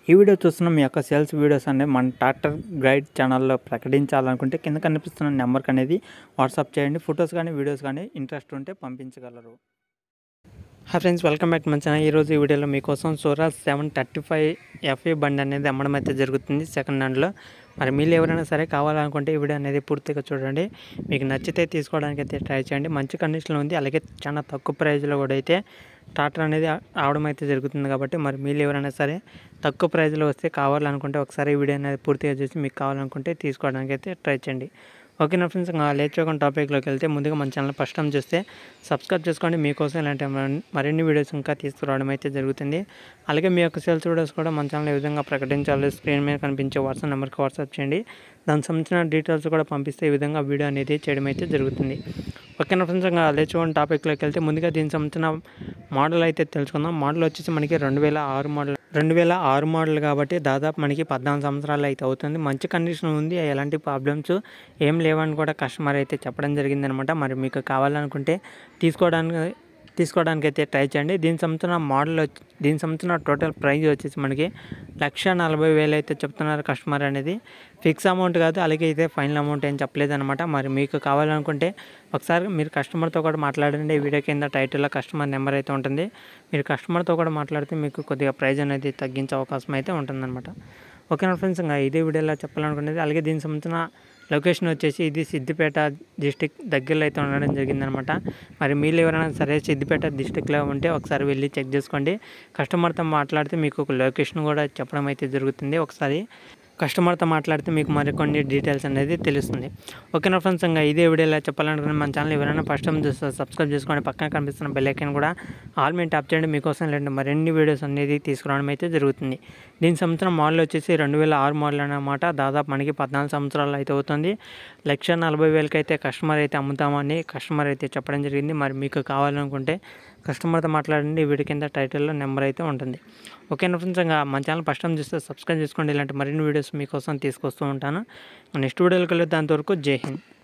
ఈ వీడియో చూస్తున్న మీ యొక్క సేల్స్ వీడియోస్ అనేవి మన ట్రాక్టర్ గైడ్ ఛానల్లో ప్రకటించాలనుకుంటే కింద కనిపిస్తున్న నెంబర్కి అనేది వాట్సాప్ చేయండి ఫొటోస్ కానీ వీడియోస్ కానీ ఇంట్రెస్ట్ ఉంటే పంపించగలరు హాయ్ ఫ్రెండ్స్ వెల్కమ్ బ్యాక్ మన ఛానల్ ఈరోజు ఈ వీడియోలో మీకోసం సోరా సెవెన్ థర్టీ ఫైవ్ ఎఫ్ఏ బండి అనేది అమ్మడం అయితే జరుగుతుంది సెకండ్ హ్యాండ్లో మరి మీరు ఎవరైనా సరే కావాలనుకుంటే ఈ వీడియో అనేది పూర్తిగా చూడండి మీకు నచ్చితే తీసుకోవడానికి అయితే ట్రై చేయండి మంచి కండిషన్లో ఉంది అలాగే చాలా తక్కువ ప్రైస్లో కూడా అయితే ట్రాక్టర్ అనేది రావడం అయితే జరుగుతుంది కాబట్టి మరి మీరు ఎవరైనా సరే తక్కువ ప్రైస్లో వస్తే కావాలనుకుంటే ఒకసారి ఈ వీడియో అనేది పూర్తిగా చూసి మీకు కావాలనుకుంటే తీసుకోవడానికి అయితే ట్రై చేయండి ఓకే నా ఫ్రెండ్స్ ఇంకా లేట్ చేయకుండా టాపిక్లోకి వెళ్తే ముందుగా మన ఛానల్ ఫస్ట్ టైం చూస్తే సబ్స్క్రైబ్ చేసుకోండి మీకోసం ఇలాంటి మరిన్ని- మరిన్ని వీడియోస్ ఇంకా తీసుకురావడం అయితే జరుగుతుంది అలాగే మీ యొక్క సేల్స్ వీడియోస్ కూడా మన ఛానల్ ఏ విధంగా ప్రకటించాలి స్క్రీన్ మీద కనిపించే వాట్సాప్ నెంబర్కి వాట్సాప్ చేయండి దానికి సంబంధించిన డీటెయిల్స్ కూడా పంపిస్తే ఈ విధంగా వీడియో అనేది చేయడం అయితే జరుగుతుంది ఓకే నా ఫ్రెండ్స్ ఇంకా లేట్ చేయకుండా టాపిక్లోకి వెళ్తే ముందుగా దీనికి సంబంధించిన మోడల్ అయితే తెలుసుకుందాం మోడల్ వచ్చేసి మనకి రెండు వేల ఆరు మోడల్ రెండు వేల ఆరు మోడల్ కాబట్టి దాదాపు మనకి పద్నాలుగు సంవత్సరాలు అయితే అవుతుంది మంచి కండిషన్ ఉంది ఎలాంటి ప్రాబ్లమ్స్ ఏం లేవని కూడా కస్టమర్ అయితే చెప్పడం జరిగిందనమాట మరి మీకు కావాలనుకుంటే తీసుకోవడానికి తీసుకోవడానికి అయితే ట్రై చేయండి దీనికి సంబంధించిన మోడల్ వచ్చి దీనికి సంబంధించిన టోటల్ ప్రైస్ వచ్చేసి మనకి లక్ష నలభై వేలు అయితే చెప్తున్నారు కస్టమర్ అనేది ఫిక్స్ అమౌంట్ కాదు అలాగే అయితే ఫైనల్ అమౌంట్ ఏం చెప్పలేదు అనమాట మరి మీకు కావాలనుకుంటే ఒకసారి మీరు కస్టమర్తో కూడా మాట్లాడండి ఈ వీడియో కింద టైటిల్లో కస్టమర్ నెంబర్ అయితే ఉంటుంది మీరు కస్టమర్తో కూడా మాట్లాడితే మీకు కొద్దిగా ప్రైస్ అనేది తగ్గించే అవకాశం అయితే ఉంటుందన్నమాట ఓకేనా ఫ్రెండ్స్ ఇంకా ఇదే వీడియోలో చెప్పాలనుకునేది అలాగే దీనికి సంబంధించిన లొకేషన్ వచ్చేసి ఇది సిద్దిపేట డిస్టిక్ దగ్గరలో అయితే ఉండడం జరిగిందనమాట మరి మీరు ఎవరైనా సరే సిద్దిపేట డిస్టిక్లో ఉంటే ఒకసారి వెళ్ళి చెక్ చేసుకోండి కస్టమర్తో మాట్లాడితే మీకు ఒక లొకేషన్ కూడా చెప్పడం అయితే జరుగుతుంది ఒకసారి కస్టమర్తో మాట్లాడితే మీకు మరికొన్ని డీటెయిల్స్ అనేది తెలుస్తుంది ఓకేనా ఫ్రెండ్స్ ఇంకా ఇదే వీడియోలో చెప్పాలనుకున్న మన ఛానల్ ఎవరైనా ఫస్ట్ టైం చూస్తే సబ్స్క్రైబ్ చేసుకోండి పక్కన కనిపిస్తున్న బెల్ ఐకాన్ కూడా ఆల్ మీద ట్యాప్ చేయండి మీకోసం ఇలాంటి మరిన్ని వీడియోస్ అనేది తీసుకురావడం అయితే జరుగుతుంది దీని సంవత్సరం మోడల్ వచ్చేసి రెండు వేల ఆరు మోడల్ అన్నమాట దాదాపు మనకి పద్నాలుగు సంవత్సరాలు అయితే అవుతుంది లక్ష నలభై వేలకి అయితే కస్టమర్ అయితే అమ్ముతామని కస్టమర్ అయితే చెప్పడం జరిగింది మరి మీకు కావాలనుకుంటే కస్టమర్తో మాట్లాడండి వీడి కింద టైటిల్లో నెంబర్ అయితే ఉంటుంది ఓకేనా ఫ్రెండ్స్ ఇంకా మన ఛానల్ ఫస్ట్ టైం చూస్తే సబ్స్క్రైబ్ చేసుకోండి ఇలాంటి మరిన్ని వీడియోస్ మీకోసం తీసుకొస్తూ ఉంటాను నెక్స్ట్ వీడియోకి వెళ్ళి దాంతవరకు జై హింద్